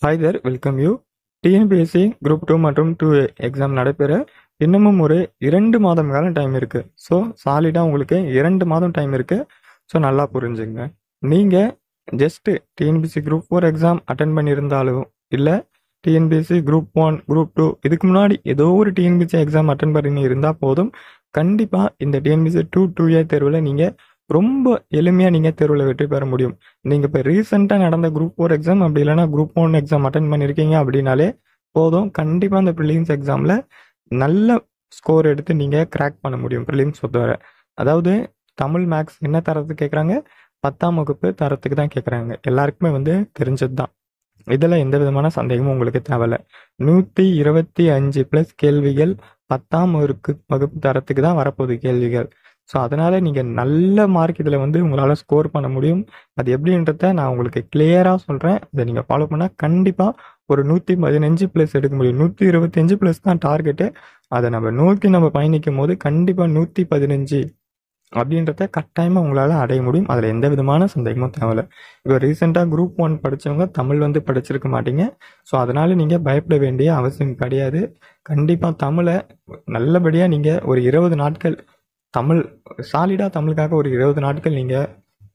hi there welcome you TNPSC group two மற்றும் two exam நடைபெற இன்னமும் ஒரு இரண்டு மாதம் காலம் டைம் இருக்குது ஸோ சாலிடாக உங்களுக்கு இரண்டு மாதம் டைம் இருக்குது ஸோ நல்லா புரிஞ்சுங்க நீங்கள் just TNPSC group four exam attend பண்ணியிருந்தாலும் இல்லை TNPSC group one group two இதுக்கு முன்னாடி ஏதோ ஒரு டிஎன்பிஎஸ்சி எக்ஸாம் அட்டன் பண்ணி இருந்தால் போதும் கண்டிப்பாக இந்த டிஎன்பிஎஸ்சி டூ டூ ஏ தேர்வில் நீங்கள் ரொம்ப எளிமையாக நீங்கள் தேர்வில் வெற்றி பெற முடியும் நீங்கள் இப்போ ரீசெண்டாக நடந்த குரூப் ஃபோர் எக்ஸாம் அப்படி இல்லைன்னா குரூப் ஒன் எக்ஸாம் அட்டன் பண்ணியிருக்கீங்க அப்படின்னாலே போதும் கண்டிப்பாக அந்த ப்ரிலிம்ஸ் எக்ஸாமில் நல்ல ஸ்கோர் எடுத்து நீங்கள் கிராக் பண்ண முடியும் ப்ரிலிம்ஸ் பொறுத்தவரை அதாவது தமிழ் மேக்ஸ் என்ன தரத்துக்கு கேட்குறாங்க பத்தாம் வகுப்பு தரத்துக்கு தான் கேட்குறாங்க எல்லாருக்குமே வந்து தெரிஞ்சது தான் இதில் எந்த விதமான சந்தேகமும் உங்களுக்கு தேவையில்ல நூற்றி இருபத்தி அஞ்சு ப்ளஸ் கேள்விகள் பத்தாம் வகுப்பு வகுப்பு தரத்துக்கு தான் வரப்போகுது கேள்விகள் ஸோ அதனால் நீங்கள் நல்ல மார்க் இதில் வந்து உங்களால் ஸ்கோர் பண்ண முடியும் அது எப்படின்றத நான் உங்களுக்கு கிளியராக சொல்கிறேன் இதை நீங்கள் ஃபாலோ பண்ணால் கண்டிப்பாக ஒரு நூற்றி பதினஞ்சு ப்ளஸ் எடுக்க முடியும் நூற்றி இருபத்தஞ்சு ப்ளஸ் தான் டார்கெட்டு அதை நம்ம நோக்கி நம்ம பயணிக்கும் போது கண்டிப்பாக நூற்றி பதினஞ்சு அப்படின்றத கட்டாயமாக உங்களால் அடைய முடியும் அதில் எந்த விதமான சந்தேகமும் தேவையில்ல இப்போ ரீசெண்டாக குரூப் ஒன் படித்தவங்க தமிழ் வந்து படிச்சிருக்க மாட்டீங்க ஸோ அதனால் நீங்கள் பயப்பட வேண்டிய அவசியம் கிடையாது கண்டிப்பாக தமிழை நல்லபடியாக நீங்கள் ஒரு இருபது நாட்கள் தமிழ் சாலிடாக தமிழுக்காக ஒரு இருபது நாட்கள் நீங்கள்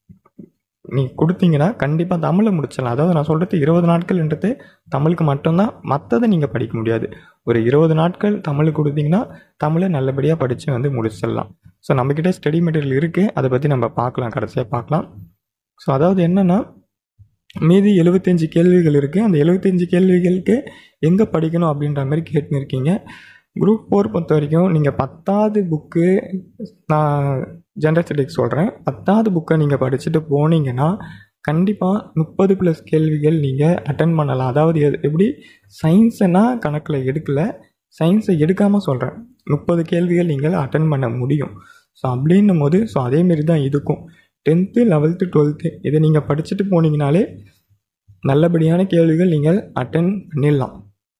நீ கொடுத்தீங்கன்னா கண்டிப்பாக தமிழை முடிச்சிடலாம் அதாவது நான் சொல்கிறது இருபது நாட்கள்ன்றது தமிழுக்கு மட்டும்தான் மற்றதை நீங்கள் படிக்க முடியாது ஒரு இருபது நாட்கள் தமிழ் கொடுத்தீங்கன்னா தமிழை நல்லபடியாக படித்து வந்து முடிச்சிடலாம் ஸோ நம்மக்கிட்ட ஸ்டடி மெட்டீரியல் இருக்குது அதை பற்றி நம்ம பார்க்கலாம் கடைசியாக பார்க்கலாம் ஸோ அதாவது என்னென்னா மீதி எழுபத்தஞ்சு கேள்விகள் இருக்குது அந்த எழுபத்தஞ்சு கேள்விகளுக்கு எங்கே படிக்கணும் அப்படின்ற மாதிரி கேட்டுன்னு இருக்கீங்க குரூப் ஃபோர் பொறுத்த வரைக்கும் நீங்கள் பத்தாவது புக்கு நான் ஜென்ரல் ஸ்டடிக்கு சொல்கிறேன் பத்தாவது புக்கை நீங்கள் படிச்சுட்டு போனீங்கன்னா கண்டிப்பாக முப்பது ப்ளஸ் கேள்விகள் நீங்கள் அட்டன் பண்ணலாம் அதாவது எது எப்படி சயின்ஸைனா கணக்கில் எடுக்கல சயின்ஸை எடுக்காமல் சொல்கிறேன் முப்பது கேள்விகள் நீங்கள் அட்டன் பண்ண முடியும் ஸோ அப்படின்னும் போது ஸோ அதேமாரி தான் இதுக்கும் டென்த்து லெவல்த்து டுவெல்த்து இதை நீங்கள் படிச்சுட்டு போனீங்கனாலே நல்லபடியான கேள்விகள் நீங்கள் அட்டன் பண்ணிடலாம்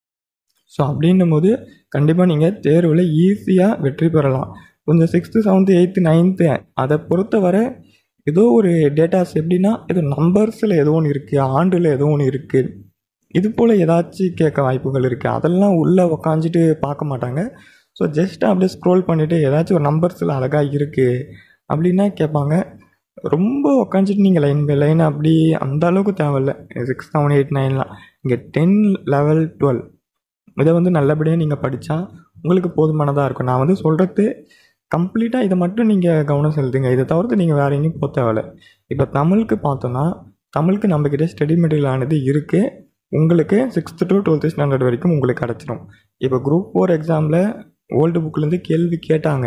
ஸோ அப்படின்னும் போது கண்டிப்பாக நீங்கள் தேர்வில் ஈஸியாக வெற்றி பெறலாம் கொஞ்சம் சிக்ஸ்த்து செவன்த்து எயித்து நைன்த்து அதை பொறுத்தவரை ஏதோ ஒரு டேட்டாஸ் எப்படின்னா ஏதோ நம்பர்ஸில் ஏதோ ஒன்று இருக்குது ஆண்டில் ஏதோ ஒன்று இருக்குது இது போல் ஏதாச்சும் கேட்க வாய்ப்புகள் இருக்குது அதெல்லாம் உள்ளே உக்காந்துட்டு பார்க்க மாட்டாங்க ஸோ ஜஸ்ட் அப்படியே ஸ்க்ரோல் பண்ணிவிட்டு ஏதாச்சும் ஒரு நம்பர்ஸில் அழகாக இருக்குது அப்படின்னா கேட்பாங்க ரொம்ப உக்காந்துட்டு நீங்கள் லைன் பை லைன் அப்படி அந்த அளவுக்கு தேவையில்ல சிக்ஸ் செவன் எயிட் நைன்லாம் இங்கே டென் லெவல் டுவெல் இதை வந்து நல்லபடியாக நீங்கள் படித்தா உங்களுக்கு போதுமானதாக இருக்கும் நான் வந்து சொல்கிறது கம்ப்ளீட்டாக இதை மட்டும் நீங்கள் கவனம் செலுத்துங்க இதை தவிர்த்து நீங்கள் வேறு எங்கேயும் போக தேவையில்ல இப்போ தமிழுக்கு பார்த்தோன்னா தமிழுக்கு நம்மக்கிட்ட ஸ்டடி மெட்டீரியல் ஆனது இருக்குது உங்களுக்கு சிக்ஸ்த்து டு டுவெல்த்து ஸ்டாண்டர்ட் வரைக்கும் உங்களுக்கு கிடச்சிரும் இப்போ குரூப் ஃபோர் எக்ஸாமில் ஓல்டு புக்லேருந்து கேள்வி கேட்டாங்க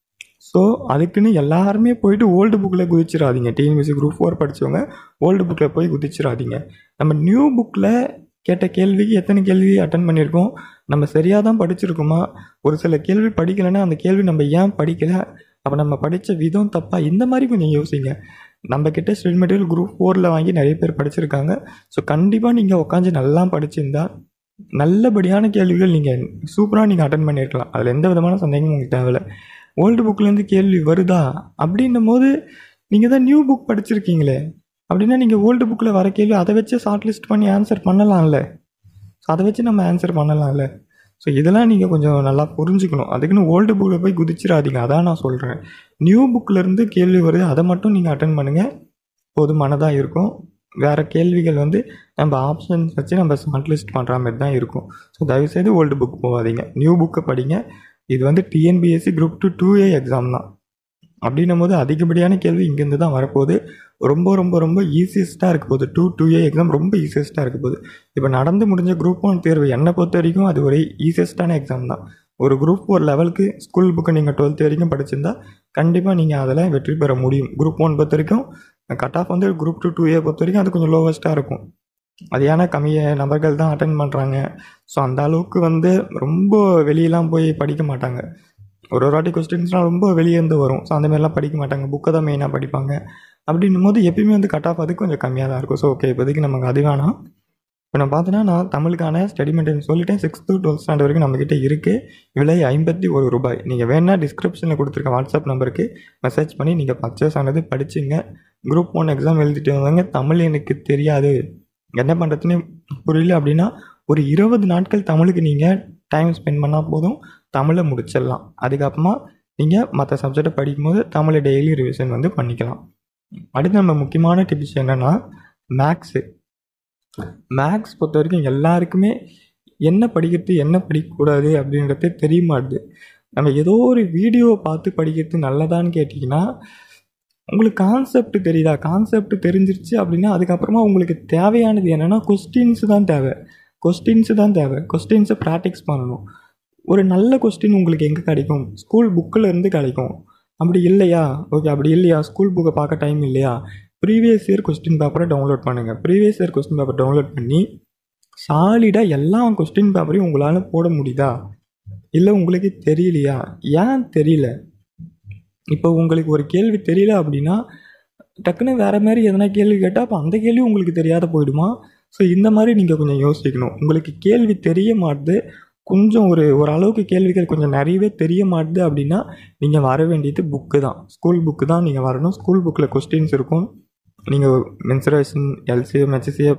ஸோ அதுக்குன்னு எல்லாருமே போயிட்டு ஓல்டு புக்கில் குதிச்சிடாதீங்க டிஎன்பிசி குரூப் ஃபோர் படித்தவங்க ஓல்டு புக்கில் போய் குதிச்சிடாதீங்க நம்ம நியூ புக்கில் கேட்ட கேள்விக்கு எத்தனை கேள்வி அட்டன் பண்ணியிருக்கோம் நம்ம சரியாக தான் படிச்சிருக்கோமா ஒரு சில கேள்வி படிக்கலைன்னா அந்த கேள்வி நம்ம ஏன் படிக்கலை அப்போ நம்ம படித்த விதம் தப்பா இந்த மாதிரி கொஞ்சம் யோசிங்க நம்ம கிட்ட ஸ்டடி மெட்டீரியல் குரூப் ஃபோரில் வாங்கி நிறைய பேர் படிச்சிருக்காங்க ஸோ கண்டிப்பாக நீங்கள் உட்காந்து நல்லா படிச்சிருந்தா நல்லபடியான கேள்விகள் நீங்கள் சூப்பராக நீங்கள் அட்டன் பண்ணியிருக்கலாம் அதில் எந்த விதமான சந்தேகமும் உங்களுக்கு தேவையில்லை ஓல்டு புக்லேருந்து கேள்வி வருதா அப்படின்னும் போது நீங்கள் தான் நியூ புக் படிச்சிருக்கீங்களே அப்படின்னா நீங்கள் ஓல்டு புக்கில் வர கேள்வி அதை வச்சு ஷார்ட் லிஸ்ட் பண்ணி ஆன்சர் பண்ணலாம்ல ஸோ அதை வச்சு நம்ம ஆன்சர் பண்ணலாம்ல ஸோ இதெல்லாம் நீங்கள் கொஞ்சம் நல்லா புரிஞ்சுக்கணும் அதுக்குன்னு ஓல்டு புக்கில் போய் குதிச்சிடாதீங்க அதான் நான் சொல்கிறேன் நியூ புக்கிலேருந்து கேள்வி வருது அதை மட்டும் நீங்கள் அட்டன் பண்ணுங்கள் போதுமானதாக இருக்கும் வேறு கேள்விகள் வந்து நம்ம ஆப்ஷன்ஸ் வச்சு நம்ம ஷார்ட் லிஸ்ட் பண்ணுற மாதிரி தான் இருக்கும் ஸோ தயவுசெய்து ஓல்டு புக் போகாதீங்க நியூ புக்கை படிங்க இது வந்து TNPSC group two two A exam தான் அப்படின்னும் போது அதிகப்படியான கேள்வி இங்கேருந்து தான் வரப்போகுது ரொம்ப ரொம்ப ரொம்ப ஈஸியஸ்ட்டாக இருக்க போகுது டூ டூ ஏ எக்ஸாம் ரொம்ப ஈஸியஸ்ட்டாக இருக்க போகுது இப்போ நடந்து முடிஞ்ச குரூப் ஒன் தேர்வு என்னை பொறுத்த வரைக்கும் அது ஒரு ஈஸியஸ்ட்டான எக்ஸாம் தான் ஒரு குரூப் ஒரு லெவலுக்கு ஸ்கூல் புக்கை நீங்கள் டுவெல்த் வரைக்கும் படிச்சிருந்தா கண்டிப்பாக நீங்கள் அதில் வெற்றி பெற முடியும் குரூப் ஒன் பொறுத்த வரைக்கும் கட் ஆஃப் வந்து குரூப் டூ டூ ஏ பொறுத்த வரைக்கும் அது கொஞ்சம் லோவஸ்ட்டாக இருக்கும் அது ஏன்னா கம்மிய நபர்கள் தான் அட்டன் பண்ணுறாங்க ஸோ அந்த அளவுக்கு வந்து ரொம்ப வெளியெல்லாம் போய் படிக்க மாட்டாங்க ஒரு ஒரு வாட்டி கொஸ்டின்ஸ்லாம் ரொம்ப வெளியேருந்து வரும் ஸோ அந்த மாதிரிலாம் படிக்க மாட்டாங்க புக்கை தான் மெயினாக படிப்பாங்க அப்படின்னும் போது எப்பயுமே வந்து கட் ஆஃப் அது கொஞ்சம் கம்மியாக தான் இருக்கும் ஸோ ஓகே இப்போதைக்கு நமக்கு அது வேணாம் இப்போ நான் பார்த்தோன்னா நான் தமிழுக்கான ஸ்டடி மெட்டீரியல் சொல்லிட்டேன் சிக்ஸ்த்து டுவெல்த் ஸ்டாண்டர்ட் வரைக்கும் நம்மக்கிட்ட இருக்குது விலை ஐம்பத்தி ஒரு ரூபாய் நீங்கள் வேணால் டிஸ்கிரிப்ஷனில் கொடுத்துருக்க வாட்ஸ்அப் நம்பருக்கு மெசேஜ் பண்ணி நீங்கள் பர்ச்சேஸ் ஆனது படிச்சுங்க குரூப் ஒன் எக்ஸாம் எழுதிட்டு வந்தாங்க தமிழ் எனக்கு தெரியாது என்ன பண்ணுறதுன்னு புரியல அப்படின்னா ஒரு இருபது நாட்கள் தமிழுக்கு நீங்கள் டைம் ஸ்பெண்ட் பண்ணால் போதும் தமிழை முடிச்சிடலாம் அதுக்கப்புறமா நீங்கள் மற்ற சப்ஜெக்டை படிக்கும்போது தமிழை டெய்லி ரிவிஷன் வந்து பண்ணிக்கலாம் அடுத்து நம்ம முக்கியமான டிப்ஸ் என்னென்னா மேக்ஸு மேக்ஸ் பொறுத்த வரைக்கும் எல்லாருக்குமே என்ன படிக்கிறது என்ன படிக்கக்கூடாது அப்படின்றது தெரிய மாட்டுது நம்ம ஏதோ ஒரு வீடியோவை பார்த்து படிக்கிறது நல்லதான்னு கேட்டிங்கன்னா உங்களுக்கு கான்செப்ட் தெரியுதா கான்செப்ட் தெரிஞ்சிருச்சு அப்படின்னா அதுக்கப்புறமா உங்களுக்கு தேவையானது என்னென்னா கொஸ்டின்ஸ் தான் தேவை கொஸ்டின்ஸு தான் தேவை கொஸ்டின்ஸை ப்ராக்டிஸ் பண்ணணும் ஒரு நல்ல கொஸ்டின் உங்களுக்கு எங்கே கிடைக்கும் ஸ்கூல் புக்கில் இருந்து கிடைக்கும் அப்படி இல்லையா ஓகே அப்படி இல்லையா ஸ்கூல் புக்கை பார்க்க டைம் இல்லையா ப்ரீவியஸ் இயர் கொஸ்டின் பேப்பரை டவுன்லோட் பண்ணுங்கள் previous year question paper download பண்ணி சாலிடாக எல்லா கொஸ்டின் பேப்பரையும் உங்களால் போட முடியுதா இல்லை உங்களுக்கு தெரியலையா ஏன் தெரியல இப்போ உங்களுக்கு ஒரு கேள்வி தெரியல அப்படின்னா டக்குன்னு வேறு மாதிரி எதனா கேள்வி கேட்டால் அப்போ அந்த கேள்வி உங்களுக்கு தெரியாத போயிடுமா ஸோ இந்த மாதிரி நீங்கள் கொஞ்சம் யோசிக்கணும் உங்களுக்கு கேள்வி தெரிய மாட்டுது கொஞ்சம் ஒரு ஒரு அளவுக்கு கேள்விகள் கொஞ்சம் நிறையவே தெரிய மாட்டுது அப்படின்னா நீங்கள் வர வேண்டியது புக்கு தான் ஸ்கூல் புக்கு தான் நீங்கள் வரணும் ஸ்கூல் புக்கில் கொஸ்டின்ஸ் இருக்கும் நீங்கள் மென்சுரேஷன் எல்சிஎம் ஹெச்சிஎஃப்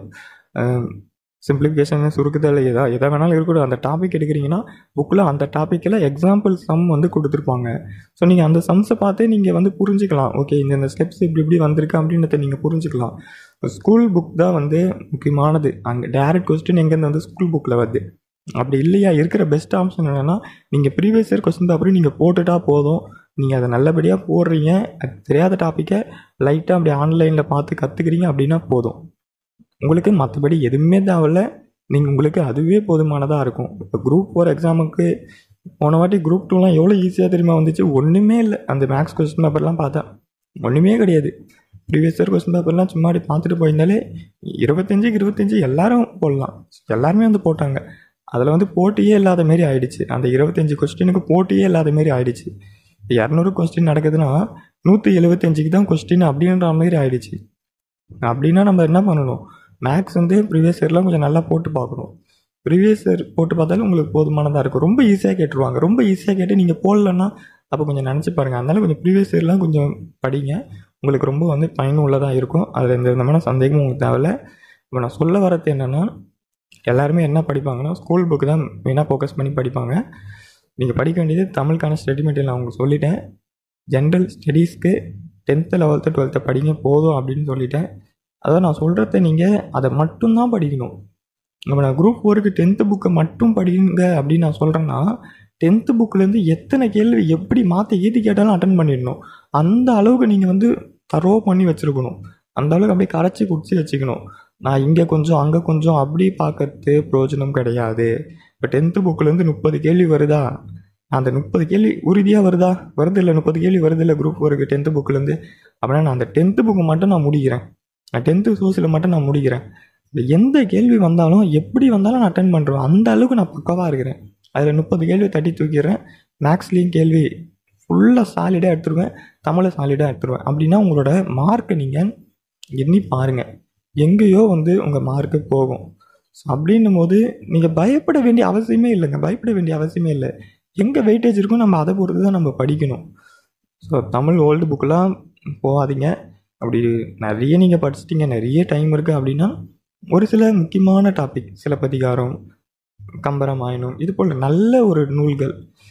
சிம்பிளிஃபிகேஷன் சுருக்குதல் எதா எதை வேணாலும் இருக்கட்டும் அந்த டாபிக் எடுக்கிறீங்கன்னா புக்கில் அந்த டாப்பிக்கில் எக்ஸாம்பிள் சம் வந்து கொடுத்துருப்பாங்க ஸோ நீங்கள் அந்த சம்ஸை பார்த்தே நீங்கள் வந்து புரிஞ்சுக்கலாம் ஓகே இந்த இந்த ஸ்டெப்ஸ் இப்படி இப்படி வந்திருக்கு அப்படின்றத நீங்கள் புரிஞ்சுக்கலாம் ஸ்கூல் புக் தான் வந்து முக்கியமானது அங்கே டேரக்ட் கொஸ்டின் எங்கேருந்து வந்து ஸ்கூல் புக்கில் வருது அப்படி இல்லையா இருக்கிற பெஸ்ட் ஆப்ஷன் என்னென்னா நீங்கள் ப்ரீவியஸ் இயர் கொஸ்டின் பேப்பரையும் நீங்கள் போட்டுட்டா போதும் நீங்கள் அதை நல்லபடியாக போடுறீங்க அது தெரியாத டாப்பிக்கை லைட்டாக அப்படி ஆன்லைனில் பார்த்து கற்றுக்குறீங்க அப்படின்னா போதும் உங்களுக்கு மற்றபடி எதுவுமே தேவையில்ல நீங்கள் உங்களுக்கு அதுவே போதுமானதாக இருக்கும் இப்போ குரூப் ஃபோர் எக்ஸாமுக்கு போன வாட்டி குரூப் டூலாம் எவ்வளோ ஈஸியாக தெரியுமா வந்துச்சு ஒன்றுமே இல்லை அந்த மேக்ஸ் கொஸ்டின் பேப்பர்லாம் பார்த்தேன் ஒன்றுமே கிடையாது ப்ரீவியஸ் இயர் கொஸ்டின் பேப்பர்லாம் சும்மா அப்படி பார்த்துட்டு போயிருந்தாலே இருபத்தஞ்சுக்கு இருபத்தஞ்சி எல்லாரும் போடலாம் எல்லாருமே வந்து போட்டாங்க அதில் வந்து போட்டியே இல்லாத மாரி ஆயிடுச்சு அந்த இருபத்தஞ்சி கொஸ்டினுக்கு போட்டியே இல்லாத மாரி ஆயிடுச்சு இரநூறு கொஸ்டின் நடக்குதுன்னா நூற்றி எழுபத்தஞ்சிக்கு தான் கொஸ்டின் அப்படின்ற மாதிரி ஆயிடுச்சு அப்படின்னா நம்ம என்ன பண்ணணும் மேக்ஸ் வந்து ப்ரீவியஸ் இயர்லாம் கொஞ்சம் நல்லா போட்டு பார்க்கணும் ப்ரீவியஸ் இயர் போட்டு பார்த்தாலும் உங்களுக்கு போதுமானதாக இருக்கும் ரொம்ப ஈஸியாக கேட்டுருவாங்க ரொம்ப ஈஸியாக கேட்டு நீங்கள் போடலன்னா அப்போ கொஞ்சம் நினச்சி பாருங்கள் அதனால கொஞ்சம் ப்ரீவியஸ் இயர்லாம் கொஞ்சம் படிங்க உங்களுக்கு ரொம்ப வந்து பயனுள்ளதாக இருக்கும் அதில் எந்த விதமான சந்தேகமும் உங்களுக்கு தேவையில்ல இப்போ நான் சொல்ல வரது என்னென்னா எல்லாருமே என்ன படிப்பாங்கன்னா ஸ்கூல் புக்கு தான் மெயினாக ஃபோக்கஸ் பண்ணி படிப்பாங்க நீங்கள் படிக்க வேண்டியது தமிழுக்கான ஸ்டடி மெட்டீரியல் நான் உங்களுக்கு சொல்லிட்டேன் ஜென்ரல் ஸ்டடீஸ்க்கு டென்த்து லெவல்த்து டுவெல்த்தை படிங்க போதும் அப்படின்னு சொல்லிட்டேன் அதாவது நான் சொல்கிறத நீங்கள் அதை மட்டும்தான் படிக்கணும் நம்ம நான் குரூப் ஃபோருக்கு டென்த்து புக்கை மட்டும் படிங்க அப்படின்னு நான் சொல்கிறேன்னா டென்த்து புக்கிலேருந்து எத்தனை கேள்வி எப்படி மாற்றி ஏற்றி கேட்டாலும் அட்டன் பண்ணிடணும் அந்த அளவுக்கு நீங்கள் வந்து தரோ பண்ணி வச்சுருக்கணும் அந்த அளவுக்கு அப்படியே கரைச்சி குடிச்சு வச்சுக்கணும் நான் இங்கே கொஞ்சம் அங்கே கொஞ்சம் அப்படி பார்க்கறது பிரயோஜனம் கிடையாது இப்போ டென்த்து புக்கிலேருந்து முப்பது கேள்வி வருதா அந்த முப்பது கேள்வி உறுதியாக வருதா வருது இல்லை முப்பது கேள்வி வருது இல்லை குரூப் ஃபோருக்கு டென்த்து புக்கிலேருந்து அப்படின்னா நான் அந்த டென்த்து புக்கு மட்டும் நான் முடிக்கிறேன் நான் டென்த்து சோசியலை மட்டும் நான் முடிக்கிறேன் எந்த கேள்வி வந்தாலும் எப்படி வந்தாலும் நான் அட்டன் பண்ணுறேன் அந்த அளவுக்கு நான் பக்கவாக இருக்கிறேன் அதில் முப்பது கேள்வி தட்டி தூக்கிடுறேன் மேக்ஸ்லேயும் கேள்வி ஃபுல்லாக சாலிடாக எடுத்துருவேன் தமிழை சாலிடாக எடுத்துருவேன் அப்படின்னா உங்களோட மார்க்கை நீங்கள் எண்ணி பாருங்கள் எங்கேயோ வந்து உங்கள் மார்க்கு போகும் ஸோ அப்படின்னும் போது நீங்கள் பயப்பட வேண்டிய அவசியமே இல்லைங்க பயப்பட வேண்டிய அவசியமே இல்லை எங்கே வெயிட்டேஜ் இருக்கோ நம்ம அதை பொறுத்து தான் நம்ம படிக்கணும் ஸோ தமிழ் ஓல்டு புக்கெலாம் போகாதீங்க அப்படி நிறைய நீங்கள் படிச்சிட்டிங்க நிறைய டைம் இருக்குது அப்படின்னா ஒரு சில முக்கியமான டாபிக் சிலப்பதிகாரம் கம்பராமாயணம் இது போல் நல்ல ஒரு நூல்கள்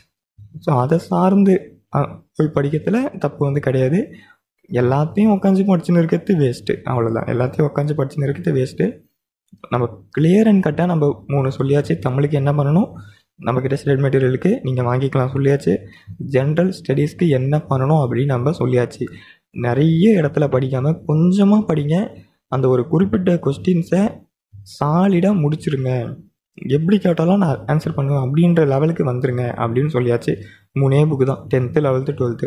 ஸோ அதை சார்ந்து போய் படிக்கிறதுல தப்பு வந்து கிடையாது எல்லாத்தையும் உட்காந்து படிச்சுன்னு இருக்கிறது வேஸ்ட்டு அவ்வளோதான் எல்லாத்தையும் உட்காந்து படிச்சுன்னு இருக்கிறது வேஸ்ட்டு நம்ம கிளியர் அண்ட் கட்டாக நம்ம மூணு சொல்லியாச்சு தமிழுக்கு என்ன பண்ணணும் நம்மக்கிட்ட ஸ்டடி மெட்டீரியலுக்கு நீங்கள் வாங்கிக்கலாம் சொல்லியாச்சு ஜென்ரல் ஸ்டடீஸ்க்கு என்ன பண்ணணும் அப்படின்னு நம்ம சொல்லியாச்சு நிறைய இடத்துல படிக்காமல் கொஞ்சமாக படிங்க அந்த ஒரு குறிப்பிட்ட கொஸ்டின்ஸை சாலிடாக முடிச்சிருங்க எப்படி கேட்டாலும் நான் ஆன்சர் பண்ணுவேன் அப்படின்ற லெவலுக்கு வந்துருங்க அப்படின்னு சொல்லியாச்சு மூணே புக்கு தான் டென்த்து லெவல்த்து டுவெல்த்து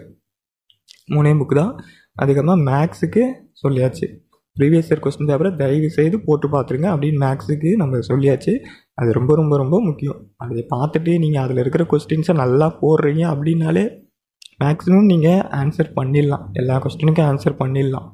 மூணே புக்கு தான் அதுக்கப்புறமா மேக்ஸுக்கு சொல்லியாச்சு ப்ரீவியஸ் இயர் கொஸ்டின் பேப்பரை தயவு செய்து போட்டு பார்த்துருங்க அப்படின்னு மேக்ஸுக்கு நம்ம சொல்லியாச்சு அது ரொம்ப ரொம்ப ரொம்ப முக்கியம் அதை பார்த்துட்டு நீங்கள் அதில் இருக்கிற கொஸ்டின்ஸை நல்லா போடுறீங்க அப்படின்னாலே மேக்ஸிமம் நீங்கள் ஆன்சர் பண்ணிடலாம் எல்லா கொஸ்டினுக்கும் ஆன்சர் பண்ணிடலாம்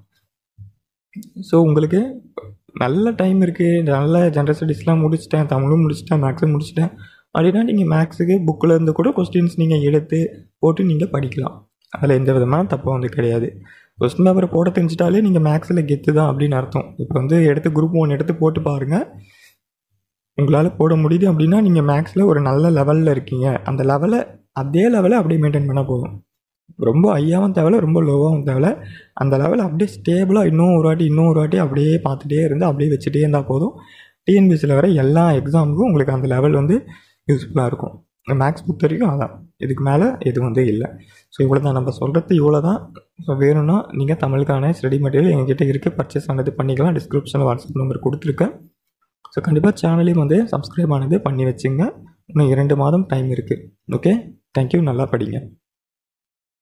ஸோ உங்களுக்கு நல்ல டைம் இருக்குது நல்ல ஜென்ரல் ஸ்டடீஸ்லாம் முடிச்சிட்டேன் தமிழும் முடிச்சிட்டேன் மேக்ஸும் முடிச்சிட்டேன் அப்படின்னா நீங்கள் மேக்ஸுக்கு புக்கில் இருந்து கூட கொஸ்டின்ஸ் நீங்கள் எடுத்து போட்டு நீங்கள் படிக்கலாம் அதில் எந்த விதமான தப்பும் வந்து கிடையாது கொஸ்டின் பேப்பரை போட தெரிஞ்சிட்டாலே நீங்கள் மேக்ஸில் கெத்து தான் அப்படின்னு அர்த்தம் இப்போ வந்து எடுத்து குரூப் ஒன் எடுத்து போட்டு பாருங்கள் உங்களால் போட முடியுது அப்படின்னா நீங்கள் மேக்ஸில் ஒரு நல்ல லெவலில் இருக்கீங்க அந்த லெவலை அதே லெவலை அப்படியே மெயின்டைன் பண்ணால் போதும் ரொம்ப ஹையாகவும் தேவையில்ல ரொம்ப லோவாகவும் தேவையில்ல அந்த லெவலில் அப்படியே ஸ்டேபிளாக இன்னும் ஒரு வாட்டி இன்னும் ஒரு வாட்டி அப்படியே பார்த்துட்டே இருந்து அப்படியே வச்சுட்டே இருந்தால் போதும் டிஎன்பிசியில் வர எல்லா எக்ஸாமுக்கும் உங்களுக்கு அந்த லெவல் வந்து யூஸ்ஃபுல்லாக இருக்கும் மேக்ஸ் பொறுத்த வரைக்கும் அதான் இதுக்கு மேலே எதுவும் வந்து இல்லை ஸோ இவ்வளோ தான் நம்ம சொல்கிறது இவ்வளோ தான் ஸோ வேணும்னா நீங்கள் தமிழுக்கான ஸ்டடி மெட்டீரியல் எங்ககிட்ட இருக்குது பர்ச்சேஸ் ஆனது பண்ணிக்கலாம் டிஸ்கிரிப்ஷனில் வாட்ஸ்அப் நம்பர் கொடுத்துருக்கேன் ஸோ கண்டிப்பாக சேனலையும் வந்து சப்ஸ்கிரைப் ஆனது பண்ணி வச்சுங்க இன்னும் இரண்டு மாதம் டைம் இருக்குது ஓகே தேங்க்யூ நல்லா படிங்க